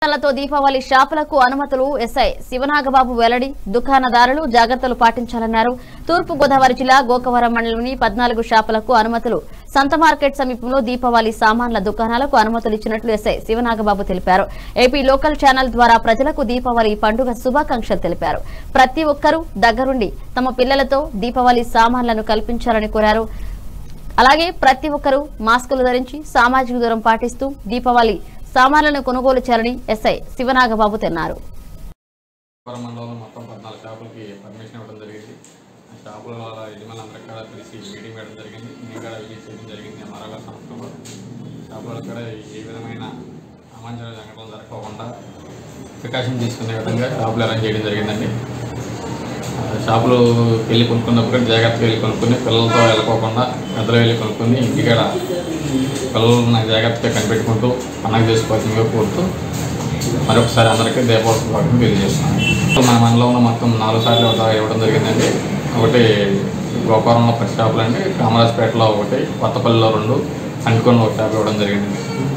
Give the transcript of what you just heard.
తో దీపావళి షాపులకు అనుమతులు ఎస్ఐ శివనాగబాబు వెల్లడి దుకాణదారులు జాగ్రత్తలు పాటించాలన్నారు తూర్పు గోదావరి జిల్లా గోకవరం మండలంలోని పద్నాలుగు షాపులకు అనుమతులు సంత మార్కెట్ సమీపంలో దీపావళి సామాన్ల దుకాణాలకు అనుమతులు ఇచ్చినట్లు ఎస్ఐ శివనాగబాబు తెలిపారు ఏపీ లోకల్ ఛానల్ ద్వారా ప్రజలకు దీపావళి పండుగ శుభాకాంక్షలు తెలిపారు ప్రతి ఒక్కరూ దగ్గరుండి తమ పిల్లలతో దీపావళి సామాన్లను కల్పించాలని కోరారు అలాగే ప్రతి ఒక్కరూ మాస్కులు ధరించి సామాజిక దూరం పాటిస్తూ దీపావళి సామాన్లను కొనుగోలు చేయాలని ఎస్ఐ శివనాగబాబు తెన్నారు పురం మండలంలో మొత్తం పద్నాలుగు షాపులకి పర్మిషన్ ఇవ్వడం జరిగింది ఆ షాపుల వాళ్ళ యజమానులందరికీ కూడా పిలిచి మీటింగ్ పెట్టడం జరిగింది నేను కూడా విజిట్ చేయడం జరిగింది ఎంఆర్ఓ గారి సంస్థలో షాపులలో కూడా ఏ విధమైన అవాంఛనీయ సంఘటనలు జరగకుండా ప్రికాషన్ తీసుకునే విధంగా షాపులు అరేంజ్ చేయడం జరిగిందండి ఆ షాపులు వెళ్ళి కొనుక్కున్నప్పుడు కూడా జాగ్రత్తగా వెళ్ళి కొనుక్కొని పిల్లలతో వెళ్ళకోకుండా పెద్దలు వెళ్ళి కొనుక్కొని ఇంటికాడ పిల్లలు నాకు జాగ్రత్తగా కనిపెట్టుకుంటూ పండగ చేసుకోవాల్సిందిగా కోరుతూ మరొకసారి అందరికీ దీపావళి శుభాకాంక్షలు తెలియజేస్తున్నాను మన మండలంలో మొత్తం నాలుగు సార్లు ఇవ్వడం ఇవ్వడం జరిగిందండి ఒకటి గోపురంలో పది షాపులు అండి కామరాజపేటలో ఒకటి కొత్తపల్లిలో రెండు అంటుకొని ఒక షాప్ ఇవ్వడం జరిగింది